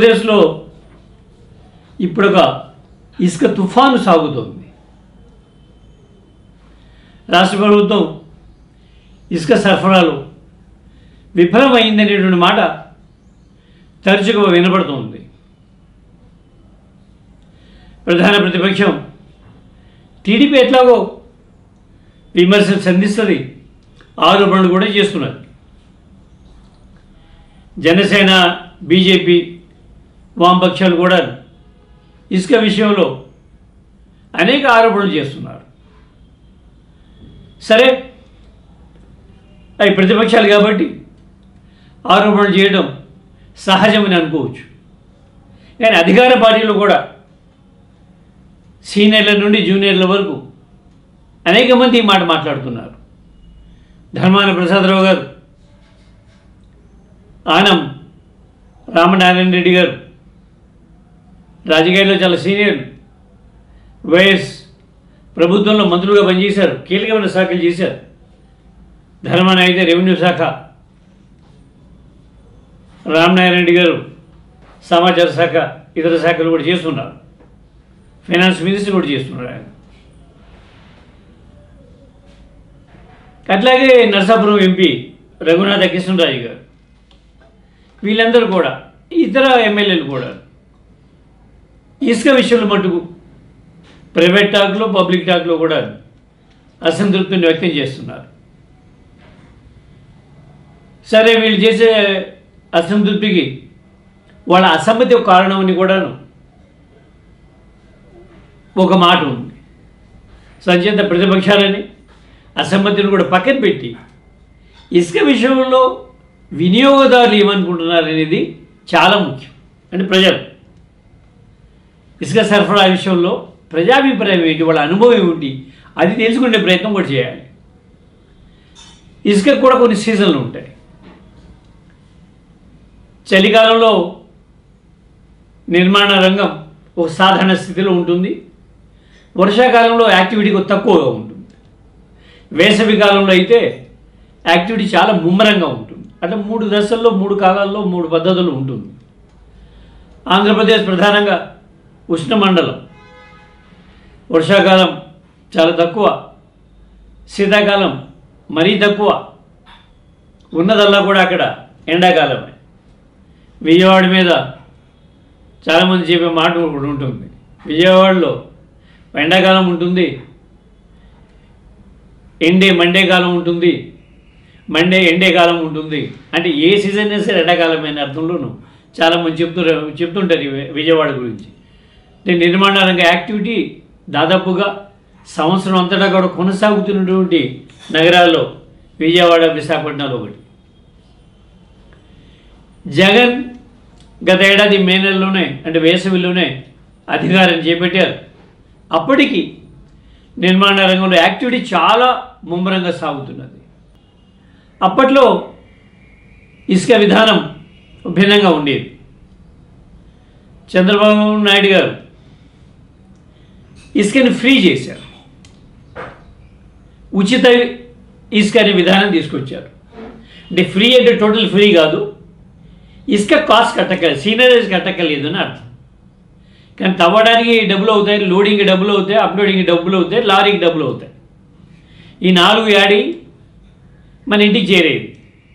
ఆంధ్రప్రదేశ్లో ఇప్పుడొక ఇసుక తుఫాను సాగుతోంది రాష్ట్ర ప్రభుత్వం ఇసుక సరఫరాలో విఫలమైందనేటువంటి మాట తరచుగా వినపడుతోంది ప్రధాన ప్రతిపక్షం టీడీపీ ఎట్లాగో విమర్శలు సంధిస్తుంది ఆరోపణలు కూడా చేస్తున్నారు జనసేన బీజేపీ వామపక్షాలు కూడా ఇసుక విషయంలో అనేక ఆరోపణలు చేస్తున్నారు సరే అవి ప్రతిపక్షాలు కాబట్టి ఆరోపణలు చేయడం సహజమని అనుకోవచ్చు కానీ అధికార పార్టీలో కూడా సీనియర్ల నుండి జూనియర్ల వరకు అనేక మంది ఈ మాట మాట్లాడుతున్నారు ధర్మాన ప్రసాదరావు గారు ఆనం రామనారాయణ రెడ్డి గారు రాజకీయాల్లో చాలా సీనియర్ వైఎస్ ప్రభుత్వంలో మంత్రులుగా పనిచేశారు కీలకమైన శాఖలు చేశారు ధర్మాన అయితే రెవెన్యూ శాఖ రామనారాయణ రెడ్డి గారు సమాచార శాఖ ఇతర శాఖలు కూడా చేస్తున్నారు ఫైనాన్స్ మినిస్టర్ కూడా చేస్తున్నారు ఆయన అట్లాగే నరసాపురం ఎంపీ రఘునాథ కృష్ణరాజు గారు వీళ్ళందరూ కూడా ఇతర ఎమ్మెల్యేలు కూడా ఇసుక విషయంలో మటుకు ప్రైవేట్ టాక్లో పబ్లిక్ టాక్లో కూడా అసంతృప్తిని వ్యక్తం చేస్తున్నారు సరే వీళ్ళు చేసే అసంతృప్తికి వాళ్ళ అసమ్మతి ఒక కారణం అని కూడాను ఒక మాట ఉంది సంచేత ప్రతిపక్షాలని అసమ్మతిని కూడా పక్కన పెట్టి ఇసుక విషయంలో వినియోగదారులు ఏమనుకుంటున్నారు అనేది చాలా ముఖ్యం అంటే ప్రజలు ఇసుక సరఫరా విషయంలో ప్రజాభిప్రాయం ఏంటి వాళ్ళ అనుభవం ఏమిటి అది తెలుసుకునే ప్రయత్నం కూడా చేయాలి ఇసుక కూడా కొన్ని సీజన్లు ఉంటాయి చలికాలంలో నిర్మాణ రంగం ఒక సాధారణ స్థితిలో ఉంటుంది వర్షాకాలంలో యాక్టివిటీ కొద్ది తక్కువగా ఉంటుంది వేసవి కాలంలో అయితే యాక్టివిటీ చాలా ముమ్మరంగా ఉంటుంది అంటే మూడు దశల్లో మూడు కాలాల్లో మూడు పద్ధతులు ఉంటుంది ఆంధ్రప్రదేశ్ ప్రధానంగా ఉష్ణమండలం వర్షాకాలం చాలా తక్కువ శీతాకాలం మరీ తక్కువ ఉన్నదల్లా కూడా అక్కడ ఎండాకాలమే విజయవాడ మీద చాలామంది చెప్పే మాట ఒకటి ఉంటుంది విజయవాడలో ఎండాకాలం ఉంటుంది ఎండే మండే కాలం ఉంటుంది మండే ఎండే కాలం ఉంటుంది అంటే ఏ సీజన్ అయినా సరే ఎండాకాలమైన అర్థంలోనూ చాలామంది చెప్తున్నారు చెప్తుంటారు ఈ వి- విజయవాడ గురించి అంటే నిర్మాణ రంగ యాక్టివిటీ దాదాపుగా సంవత్సరం అంతటా కూడా కొనసాగుతున్నటువంటి నగరాల్లో విజయవాడ విశాఖపట్నాలు ఒకటి జగన్ గత ఏడాది మే నెలలోనే అంటే వేసవిలోనే అధికారం చేపట్టారు అప్పటికి నిర్మాణ రంగంలో యాక్టివిటీ చాలా ముమ్మరంగా సాగుతున్నది అప్పట్లో ఇసుక విధానం భిన్నంగా ఉండేది చంద్రబాబు నాయుడు గారు ఇసుకని ఫ్రీ చేశారు ఉచిత ఇసుక అనే విధానం తీసుకొచ్చారు అంటే ఫ్రీ అంటే టోటల్ ఫ్రీ కాదు ఇసుక కాస్ట్ కట్టక్కలేదు సీనరేజ్ కట్టక్కలేదు అని అర్థం కానీ తవ్వడానికి డబ్బులు అవుతాయి లోడింగ్ డబ్బులు అవుతాయి అప్లోడింగ్ డబ్బులు అవుతాయి లారీకి డబ్బులు అవుతాయి ఈ నాలుగు యాడి మన ఇంటికి చేరేది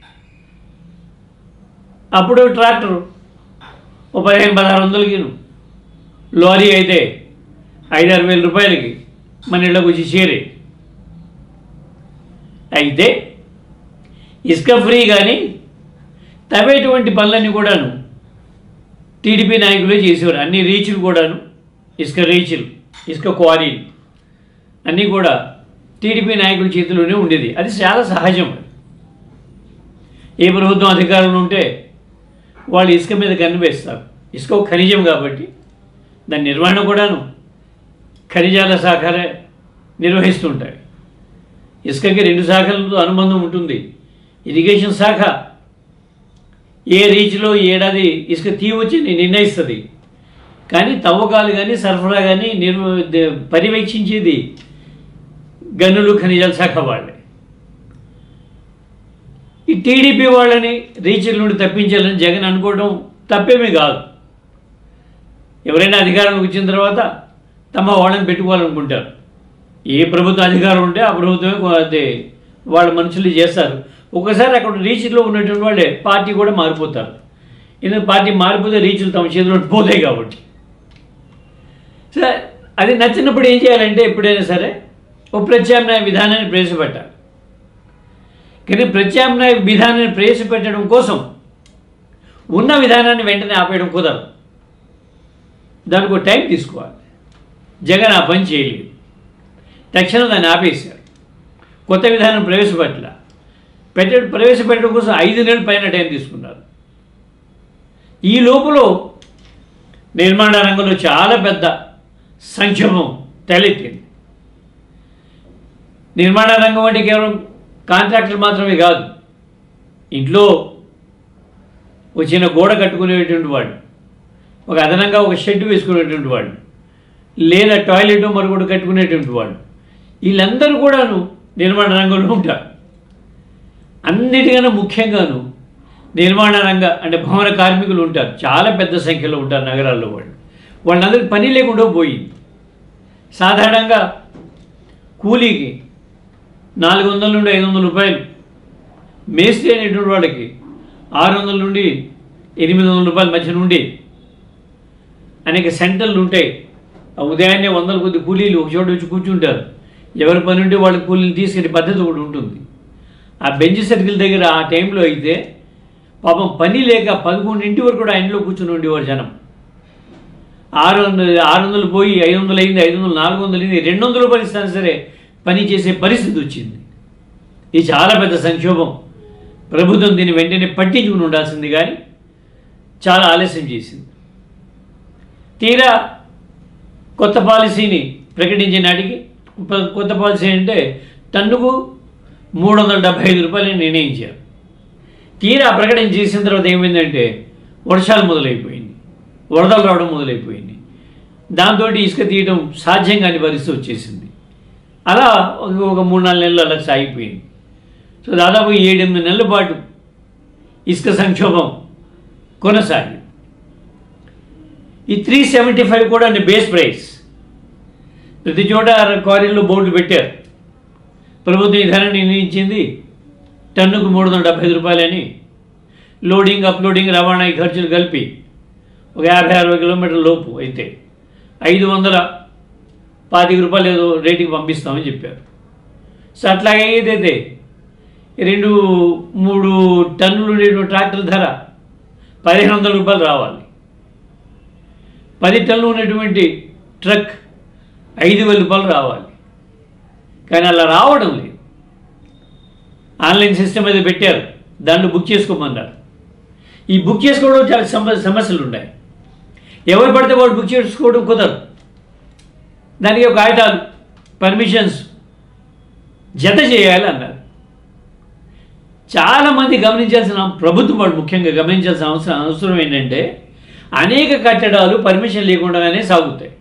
అప్పుడు ట్రాక్టర్ ఓ పదిహేను పదహారు వందలకి లారీ అయితే ఐదారు వేల రూపాయలకి మన ఇళ్ళకి వచ్చి చేరే అయితే ఇసుక ఫ్రీ కానీ తవ్వేటువంటి పనులన్నీ కూడాను టీడీపీ నాయకులే చేసేవారు అన్ని రీచ్లు కూడాను ఇసుక రీచ్లు ఇసుక క్వారీలు అన్నీ కూడా టీడీపీ నాయకుల చేతిలోనే ఉండేది అది చాలా సహజం ఏ ప్రభుత్వం అధికారంలో ఉంటే వాళ్ళు ఇసుక మీద కనిపిస్తారు ఇసుక ఒక ఖనిజం కాబట్టి దాని నిర్వహణ కూడాను ఖనిజాల శాఖలే నిర్వహిస్తుంటాయి ఇసుకకి రెండు శాఖలతో అనుబంధం ఉంటుంది ఇరిగేషన్ శాఖ ఏ రీచ్లో ఈ ఏడాది ఇసుక తీయవచ్చి నిర్ణయిస్తుంది కానీ తవ్వకాలు కానీ సరఫరా కానీ నిర్వ ద- పర్యవేక్షించేది గనులు ఖనిజాల శాఖ వాళ్ళే ఈ టీడీపీ వాళ్ళని రీచ్ల నుండి తప్పించాలని జగన్ అనుకోవడం తప్పేమీ కాదు ఎవరైనా అధికారంలోకి వచ్చిన తర్వాత తమ వాళ్ళని పెట్టుకోవాలనుకుంటారు ఏ ప్రభుత్వ అధికారం ఉంటే ఆ ప్రభుత్వమే కొ- అదే వాళ్ళ మనుషులు చేస్తారు ఒకసారి అక్కడ రీచ్లో ఉన్నటువంటి వాళ్ళే పార్టీ కూడా మారిపోతారు ఎందుకంటే పార్టీ మారిపోతే రీచ్లు తమ చేతిలో పోతాయి కాబట్టి సరే అది నచ్చినప్పుడు ఏం చేయాలంటే ఎప్పుడైనా సరే ఓ ప్రత్యామ్నాయ విధానాన్ని ప్రవేశపెట్టాలి కానీ ప్రత్యామ్నాయ విధానాన్ని ప్రవేశపెట్టడం కోసం ఉన్న విధానాన్ని వెంటనే ఆపేయడం కుదరదు దానికి ఒక టైం తీసుకోవాలి జగన్ ఆ పని చేయలేదు తక్షణం దాన్ని ఆపేశారు కొత్త విధానం ప్రవేశపెట్టల పెట్ట ప్రవేశపెట్టడం కోసం ఐదు నెలల పైన టైం తీసుకున్నారు ఈ లోపల నిర్మాణ రంగంలో చాలా పెద్ద సంక్షోభం తలెత్తింది నిర్మాణ రంగం అంటే కేవలం కాంట్రాక్టర్ మాత్రమే కాదు ఇంట్లో ఒక చిన్న గోడ కట్టుకునేటువంటి వాడు ఒక అదనంగా ఒక షెడ్ వేసుకునేటువంటి వాడు లేదా టాయిలెట్ మరొకటి కట్టుకునేటువంటి వాడు వీళ్ళందరూ కూడాను నిర్మాణ రంగంలో ఉంటారు అన్నిటికన్నా ముఖ్యంగాను నిర్మాణ రంగ అంటే భవన కార్మికులు ఉంటారు చాలా పెద్ద సంఖ్యలో ఉంటారు నగరాల్లో వాళ్ళు వాళ్ళందరికీ పని లేకుండా పోయింది సాధారణంగా కూలీకి నాలుగు వందల నుండి ఐదు వందల రూపాయలు మేస్త్రి అనేటువంటి వాళ్ళకి ఆరు వందల నుండి ఎనిమిది వందల రూపాయల మధ్య నుండి అనేక సెంటర్లు ఉంటాయి ఆ ఉదయాన్నే వందల కొద్ది కూలీలు ఒక చోట వచ్చి కూర్చుంటారు ఎవరి పని ఉంటే వాళ్ళ కూలీలు తీసుకెళ్ళే పద్ధతి కూడా ఉంటుంది ఆ బెంచ్ సర్కిల్ దగ్గర ఆ టైంలో అయితే పాపం పని లేక పదకొండింటి వరకు కూడా ఆ ఇంట్లో కూర్చుని ఉండేవారు జనం ఆరు వందలు ఆరు వందలు పోయి ఐదు వందలు అయింది ఐదు వందలు నాలుగు వందలు అయింది రెండు వందలు పరిస్థితి సరే పని చేసే పరిస్థితి వచ్చింది ఇది చాలా పెద్ద సంక్షోభం ప్రభుత్వం దీన్ని వెంటనే పట్టించుకుని ఉండాల్సింది కానీ చాలా ఆలస్యం చేసింది తీరా కొత్త పాలసీని ప్రకటించే నాటికి కొ- కొత్త పాలసీ అంటే టన్నుకు మూడు వందల డెబ్బై ఐదు రూపాయలని నిర్ణయించారు తీరా ప్రకటన చేసిన తర్వాత ఏమైందంటే వర్షాలు మొదలైపోయింది వరదలు రావడం మొదలైపోయింది దాంతో ఇసుక తీయడం సాధ్యం కాని పరిస్థితి వచ్చేసింది అలా ఒక- ఒక మూడు నాలుగు నెలలు అలా సాగిపోయింది సో దాదాపు ఏడెనిమిది నెలల పాటు ఇసుక సంక్షోభం కొనసాగింది ఈ త్రీ సెవెంటీ ఫైవ్ కూడా బేస్ ప్రైస్ ప్రతి చోట క్వారీల్లో బోర్డులు పెట్టారు ప్రభుత్వం ఈ ధర నిర్ణయించింది టన్నుకు మూడు వందల డెబ్బై ఐదు రూపాయలని లోడింగ్ అప్లోడింగ్ రవాణా ఈ ఖర్చులు కలిపి ఒక యాభై అరవై కిలోమీటర్ల లోపు అయితే ఐదు వందల పాతిక రూపాయలు ఏదో రేటుకి పంపిస్తామని చెప్పారు సో అట్లాగే ఏదైతే రెండు మూడు టన్నులు ఉండేటువంటి ట్రాక్టర్ ధర పదిహేను వందల రూపాయలు రావాలి పది టన్నులు ఉన్నటువంటి ట్రక్ ఐదు వేల రూపాయలు రావాలి కానీ అలా రావడం లేదు ఆన్లైన్ సిస్టమ్ అయితే పెట్టారు దాంట్లో బుక్ చేసుకోమన్నారు ఈ బుక్ చేసుకోవడం చాలా సమ సమస్యలు ఉన్నాయి ఎవరు పడితే వాళ్ళు బుక్ చేసుకోవడం కుదరదు దానికి ఒక కాగితాలు పర్మిషన్స్ జత చేయాలి అన్నారు చాలామంది గమనించాల్సిన ప్రభుత్వం వాళ్ళు ముఖ్యంగా గమనించాల్సిన అవసరం అవసరం ఏంటంటే అనేక కట్టడాలు పర్మిషన్ లేకుండానే సాగుతాయి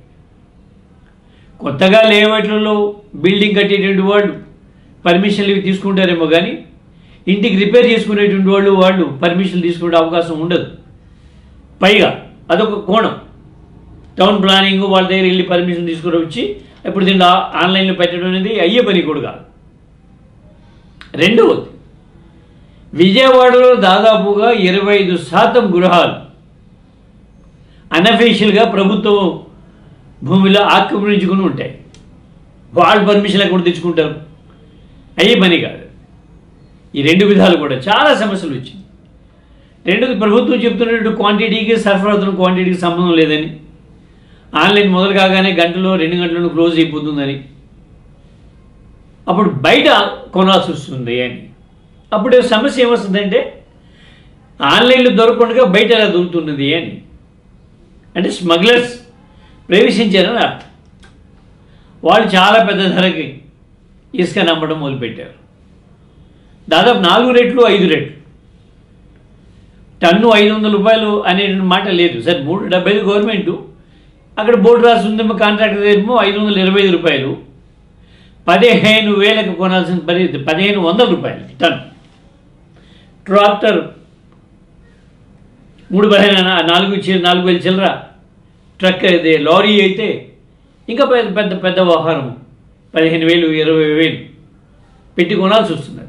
కొత్తగా లేఅవుట్లలో బిల్డింగ్ కట్టేటువంటి వాళ్ళు పర్మిషన్లు ఇవి తీసుకుంటారేమో కానీ ఇంటికి రిపేర్ చేసుకునేటువంటి వాళ్ళు వాళ్ళు పర్మిషన్లు తీసుకునే అవకాశం ఉండదు పైగా అదొక కోణం టౌన్ ప్లానింగ్ వాళ్ళ దగ్గర వెళ్ళి పర్మిషన్ తీసుకుని వచ్చి ఇప్పుడు దీన్ని ఆ- ఆన్లైన్లో పెట్టడం అనేది అయ్యే పని కూడా కాదు రెండవది విజయవాడలో దాదాపుగా ఇరవై ఐదు శాతం గృహాలు అనఫీషియల్గా ప్రభుత్వం భూమిలో ఆక్రమించుకుని ఉంటాయి వాళ్ళు పర్మిషన్ ఎక్కడ తెచ్చుకుంటారు అయ్యే పని కాదు ఈ రెండు విధాలు కూడా చాలా సమస్యలు వచ్చింది రెండోది ప్రభుత్వం చెప్తున్నట్టు క్వాంటిటీకి సరఫరా అవుతున్న క్వాంటిటీకి సంబంధం లేదని ఆన్లైన్ మొదలు కాగానే గంటలో రెండు గంటలను క్లోజ్ అయిపోతుందని అప్పుడు బయట కొనాల్సి వస్తుంది అని అప్పుడు సమస్య ఏమొస్తుందంటే ఆన్లైన్లో దొరకకుండా బయట ఎలా దొరుకుతున్నది అని అంటే స్మగ్లర్స్ ప్రవేశించారని అర్థం వాళ్ళు చాలా పెద్ద ధరకి ఇసుక నమ్మడం మొదలుపెట్టారు దాదాపు నాలుగు రేట్లు ఐదు రేట్లు టన్ను ఐదు వందల రూపాయలు అనే మాట లేదు సరే మూడు డెబ్బై ఐదు గవర్నమెంట్ అక్కడ బోర్డు రాసి ఉందేమో కాంట్రాక్టర్ ఏమో ఐదు వందల ఇరవై ఐదు రూపాయలు పదిహేను వేలకు కొనాల్సిన పరిస్థితి పదిహేను వందల రూపాయలు టన్ ట్రాక్టర్ మూడు పదిహేను నాలుగు చి- నాలుగు వేలు చిల్లర ట్రక్ అయితే లారీ అయితే ఇంకా పెద్ద పెద్ద పెద్ద వ్యవహారం పదిహేను వేలు ఇరవై వేలు పెట్టి కొనాల్సి వస్తున్నది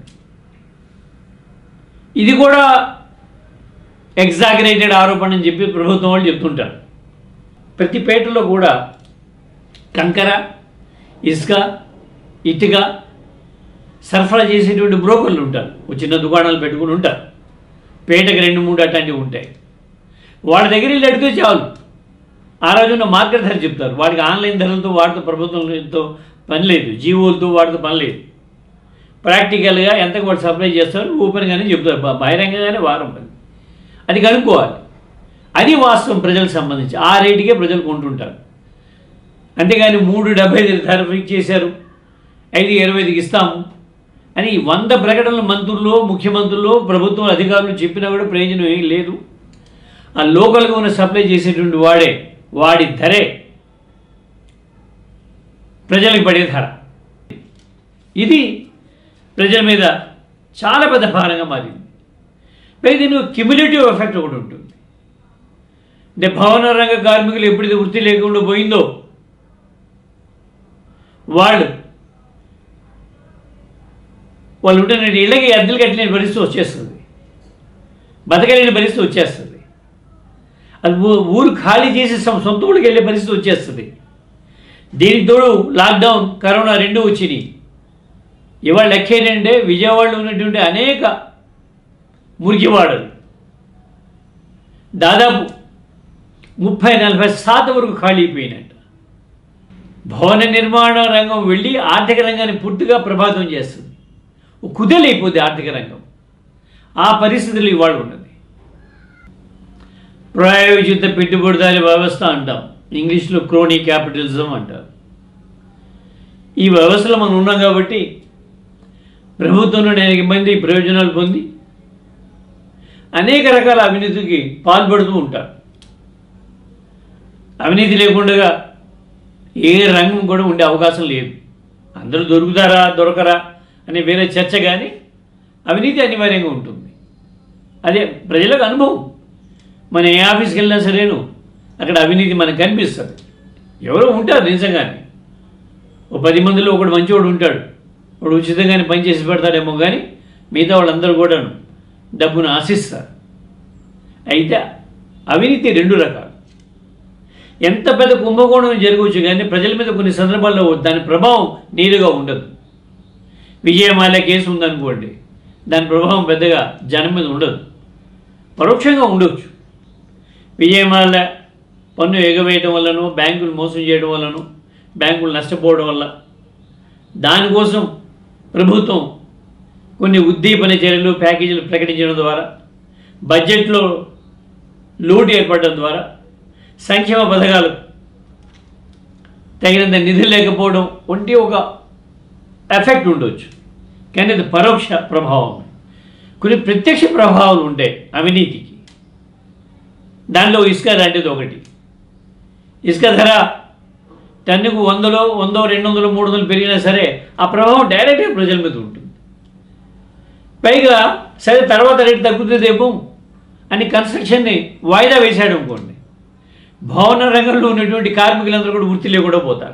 ఇది కూడా ఎగ్జాగరేటెడ్ ఆరోపణ అని చెప్పి ప్రభుత్వం వాళ్ళు చెప్తుంటారు ప్రతి పేటలో కూడా కంకర ఇసుక ఇటుక సరఫరా చేసేటువంటి బ్రోకర్లు ఉంటారు ఓ చిన్న దుకాణాలు పెట్టుకుని ఉంటారు పేటకి రెండు మూడు అట్లాంటివి ఉంటాయి వాళ్ళ దగ్గర వెళ్ళి అడిగితే చాలు ఆ రోజున మార్కెట్ ధర చెప్తారు వాడికి ఆన్లైన్ ధరలతో వాటితో ప్రభుత్వంతో పని లేదు జీవోలతో వాటితో పని లేదు ప్రాక్టికల్గా ఎంతకు వాడు సప్లై చేస్తారు ఓపెన్గానే చెప్తారు బ- బహిరంగంగానే వారం పని అది కనుక్కోవాలి అది వాస్తవం ప్రజలకు సంబంధించి ఆ రేటుకే ప్రజలు కొంటుంటారు అంతేగాని మూడు డెబ్బై ఐదు ధర ఫిక్స్ చేశారు ఐదు ఇరవై ఐదుకి ఇస్తాము అని వంద ప్రకటనలు మంత్రులు ముఖ్యమంత్రులు ప్రభుత్వం అధికారులు చెప్పినా కూడా ప్రయోజనం ఏం లేదు ఆ లోకల్గా ఉన్న సప్లై చేసేటువంటి వాడే వాడి ధరే ప్రజలకు పడే ధర ఇది ప్రజల మీద చాలా పెద్ద భారంగా మారింది పై దీని క్యుములేటివ్ ఎఫెక్ట్ ఒకటి ఉంటుంది అంటే భవన రంగ కార్మికులు ఎప్పుడైతే వృత్తి లేకుండా పోయిందో వాళ్ళు వాళ్ళు ఉంటున్న ఇళ్ళకి అద్దెలు కట్టలేని పరిస్థితి వచ్చేస్తుంది బతకలేని పరిస్థితి వచ్చేస్తుంది అది ఊ- ఊరు ఖాళీ చేసి సొ- సొంత ఊళ్ళకి వెళ్ళే పరిస్థితి వచ్చేస్తుంది దీనికి తోడు లాక్డౌన్ కరోనా రెండు వచ్చినాయి ఇవాళ లెక్క ఏంటంటే విజయవాడలో ఉన్నటువంటి అనేక మురికివాడలు దాదాపు ముప్పై నలభై శాతం వరకు ఖాళీ అయిపోయినట్ట భవన నిర్మాణ రంగం వెళ్ళి ఆర్థిక రంగాన్ని పూర్తిగా ప్రభావితం చేస్తుంది కుదేలైపోద్ది ఆర్థిక రంగం ఆ పరిస్థితులు ఇవాళ ఉన్నది ప్రాయోజిత పెట్టుబడిదారి వ్యవస్థ అంటాం ఇంగ్లీష్లో క్రోనీ క్యాపిటలిజం అంటారు ఈ వ్యవస్థలో మనం ఉన్నాం కాబట్టి ప్రభుత్వం నుండి అనేక మంది ప్రయోజనాలు పొంది అనేక రకాల అవినీతికి పాల్పడుతూ ఉంటారు అవినీతి లేకుండా ఏ రంగం కూడా ఉండే అవకాశం లేదు అందరూ దొరుకుతారా దొరకరా అనే వేరే చర్చ కానీ అవినీతి అనివార్యంగా ఉంటుంది అదే ప్రజలకు అనుభవం మనం ఏ ఆఫీస్కి వెళ్ళినా సరేను అక్కడ అవినీతి మనకు కనిపిస్తుంది ఎవరో ఉంటారు నిజంగానే ఓ పది మందిలో ఒకడు మంచివాడు ఉంటాడు వాడు ఉచితంగానే పని చేసి పెడతాడేమో కానీ మిగతా వాళ్ళందరూ కూడాను డబ్బును ఆశిస్తారు అయితే అవినీతి రెండు రకాలు ఎంత పెద్ద కుంభకోణం జరగవచ్చు కానీ ప్రజల మీద కొన్ని సందర్భాల్లో దాని ప్రభావం నేరుగా ఉండదు విజయమాల కేసు ఉందనుకోండి దాని ప్రభావం పెద్దగా జనం మీద ఉండదు పరోక్షంగా ఉండొచ్చు విజయమాల పన్ను ఎగవేయటం వల్లనో బ్యాంకులు మోసం చేయడం వల్లనో బ్యాంకులు నష్టపోవడం వల్ల దానికోసం ప్రభుత్వం కొన్ని ఉద్దీపన చర్యలు ప్యాకేజీలు ప్రకటించడం ద్వారా బడ్జెట్లో లోటు ఏర్పడడం ద్వారా సంక్షేమ పథకాలు తగినంత నిధులు లేకపోవడం వంటి ఒక ఎఫెక్ట్ ఉండొచ్చు కానీ అది పరోక్ష ప్రభావం కొన్ని ప్రత్యక్ష ప్రభావాలు ఉంటాయి అవినీతికి దానిలో ఇసుక లాంటిది ఒకటి ఇసుక ధర టన్నుకు వందలో వందో రెండు వందలు మూడు వందలు పెరిగినా సరే ఆ ప్రభావం డైరెక్ట్గా ప్రజల మీద ఉంటుంది పైగా సరే తర్వాత రేటు తగ్గుతుందేమో అని కన్స్ట్రక్షన్ని వాయిదా వేశాడు అనుకోండి భవన రంగంలో ఉన్నటువంటి కార్మికులందరూ కూడా వృత్తి లేకుండా పోతారు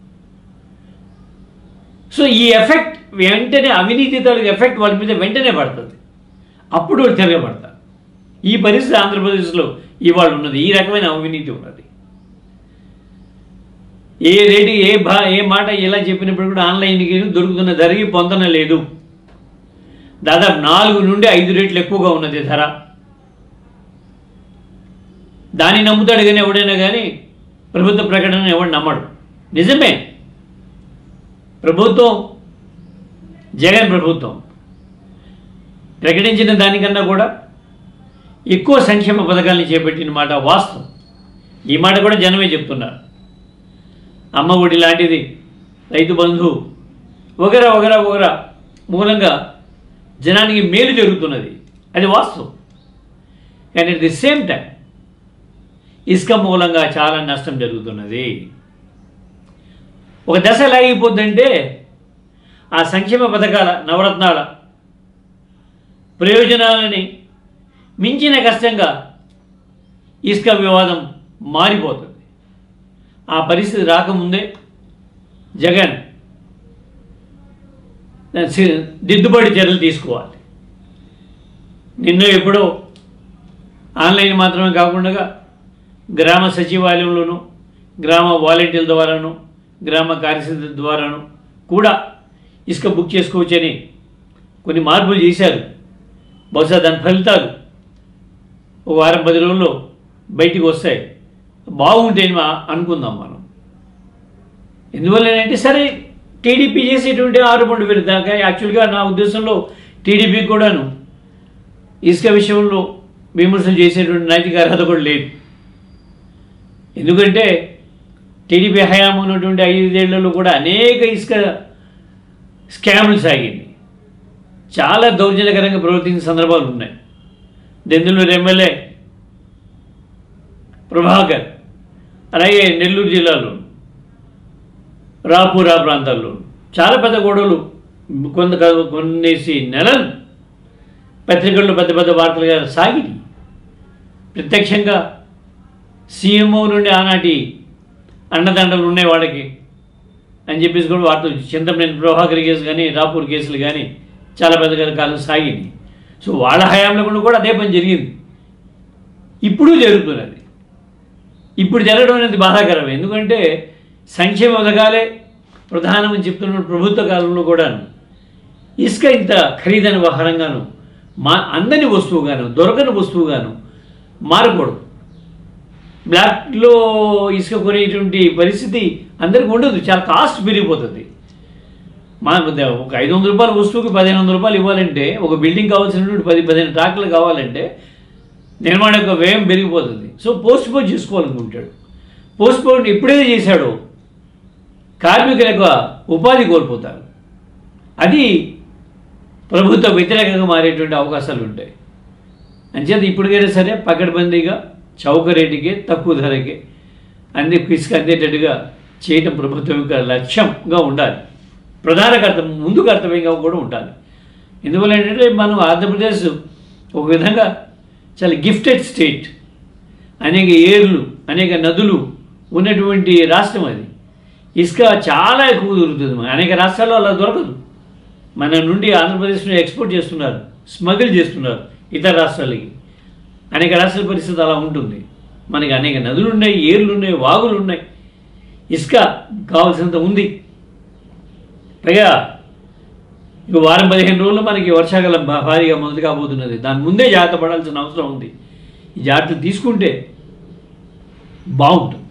సో ఈ ఎఫెక్ట్ వెంటనే అవినీతి తాలూకు ఎఫెక్ట్ వాళ్ళ మీద వెంటనే పడుతుంది అప్పుడు వాళ్ళు తిరగబడతారు ఈ పరిస్థితి ఆంధ్రప్రదేశ్లో ఇవాళ ఉన్నది ఈ రకమైన అవినీతి ఉన్నది ఏ రేటు ఏ భా ఏ మాట ఎలా చెప్పినప్పుడు కూడా ఆన్లైన్కి దొరుకుతున్న ధరకి పొందన లేదు దాదాపు నాలుగు నుండి ఐదు రేట్లు ఎక్కువగా ఉన్నది ధర దాన్ని నమ్ముతాడు కానీ ఎవడైనా కానీ ప్రభుత్వ ప్రకటన ఎవడు నమ్మడు నిజమే ప్రభుత్వం జగన్ ప్రభుత్వం ప్రకటించిన దానికన్నా కూడా ఎక్కువ సంక్షేమ పథకాలను చేపట్టిన మాట వాస్తవం ఈ మాట కూడా జనమే చెప్తున్నారు అమ్మ ఒడి లాంటిది రైతు బంధు వగరా వగరా వగరా మూలంగా జనానికి మేలు జరుగుతున్నది అది వాస్తవం కానీ అట్ ది సేమ్ టైం ఇసుక మూలంగా చాలా నష్టం జరుగుతున్నది ఒక దశ లాగిపోద్దంటే ఆ సంక్షేమ పథకాల నవరత్నాల ప్రయోజనాలని మించిన కష్టంగా ఇసుక వివాదం మారిపోతుంది ఆ పరిస్థితి రాకముందే జగన్ సి- దిద్దుబాటు చర్యలు తీసుకోవాలి నిన్న ఎప్పుడో ఆన్లైన్ మాత్రమే కాకుండా గ్రామ సచివాలయంలోనూ గ్రామ వాలంటీర్ల ద్వారాను గ్రామ కార్యసిద్ధి ద్వారాను కూడా ఇసుక బుక్ చేసుకోవచ్చని కొన్ని మార్పులు చేశారు బహుశా దాని ఫలితాలు ఓ వారం పది రోజుల్లో బయటికి వస్తాయి బాగుంటాయని మా- అనుకుందాం మనం ఎందువల్లనంటే సరే టీడీపీ చేసేటువంటి ఆరోపణలు విరుద్ధాక యాక్చువల్గా నా ఉద్దేశంలో టీడీపీ కూడాను ఇసుక విషయంలో విమర్శలు చేసేటువంటి నైతిక అర్హత కూడా లేదు ఎందుకంటే టీడీపీ హయాం ఉన్నటువంటి ఐదేళ్లలో కూడా అనేక ఇసుక స్కాములు సాగింది చాలా దౌర్జన్యకరంగా ప్రవర్తించిన సందర్భాలు ఉన్నాయి దెందులూరు ఎమ్మెల్యే ప్రభాకర్ అలాగే నెల్లూరు జిల్లాలో రాపూర్ ఆ ప్రాంతాల్లో చాలా పెద్ద గొడవలు కొంత కొన్నేసి నెలలు పత్రికల్లో పెద్ద పెద్ద వార్తలుగా సాగి ప్రత్యక్షంగా సీఎంఓ నుండి ఆనాటి అండదండలు ఉన్నాయి వాళ్ళకి అని చెప్పేసి కూడా వార్తలు చింతమనేని ప్రభాకర్ కేసు కానీ రాపూర్ కేసులు కానీ చాలా పెద్ద కాలం సాగింది సో వాళ్ళ హయాంలో కూడా కూడా అదే పని జరిగింది ఇప్పుడు జరుగుతున్నది ఇప్పుడు జరగడం అనేది బాధాకరం ఎందుకంటే సంక్షేమ పథకాలే ప్రధానమని చెప్తున్న ప్రభుత్వ కాలంలో కూడాను ఇసుక ఇంత ఖరీదైన వ్యవహారంగాను మా అందని వస్తువుగాను దొరకని వస్తువుగాను మారకూడదు బ్లాక్లో ఇసుక కొనేటువంటి పరిస్థితి అందరికీ ఉండదు చాలా కాస్ట్ పెరిగిపోతుంది మా ఒక ఐదు వందల రూపాయల వస్తువుకి పదిహేను వందల రూపాయలు ఇవ్వాలంటే ఒక బిల్డింగ్ కావాల్సినటువంటి పది పదిహేను ట్రాక్లు కావాలంటే నిర్మాణ యొక్క వ్యయం పెరిగిపోతుంది సో పోస్ట్ పోన్ చేసుకోవాలనుకుంటాడు పోస్ట్ పోన్ ఎప్పుడైతే చేశాడో కార్మికుల యొక్క ఉపాధి కోల్పోతారు అది ప్రభుత్వ వ్యతిరేకంగా మారేటువంటి అవకాశాలు ఉంటాయి అంచేత ఇప్పటికైనా సరే పకడ్బందీగా చౌక రేటుకే తక్కువ ధరకే అన్ని ఇసుక అందేటట్టుగా చేయటం ప్రభుత్వం యొక్క లక్ష్యంగా ఉండాలి ప్రధాన కర్తవ్యం ముందు కర్తవ్యంగా కూడా ఉండాలి ఎందువల్ల ఏంటంటే మనం ఆంధ్రప్రదేశ్ ఒక విధంగా చాలా గిఫ్టెడ్ స్టేట్ అనేక ఏర్లు అనేక నదులు ఉన్నటువంటి రాష్ట్రం అది ఇసుక చాలా ఎక్కువ దొరుకుతుంది మన అనేక రాష్ట్రాల్లో అలా దొరకదు మన నుండి ఆంధ్రప్రదేశ్లో ఎక్స్పోర్ట్ చేస్తున్నారు స్మగిల్ చేస్తున్నారు ఇతర రాష్ట్రాలకి అనేక రాష్ట్రాల పరిస్థితి అలా ఉంటుంది మనకి అనేక నదులు ఉన్నాయి ఏర్లు ఉన్నాయి వాగులు ఉన్నాయి ఇసుక కావాల్సినంత ఉంది పైగా ఇక వారం పదిహేను రోజుల్లో మనకి వర్షాకాలం భా- భారీగా మొదలు కాబోతున్నది దాని ముందే జాగ్రత్త పడాల్సిన అవసరం ఉంది ఈ జాగ్రత్త తీసుకుంటే బాగుంటుంది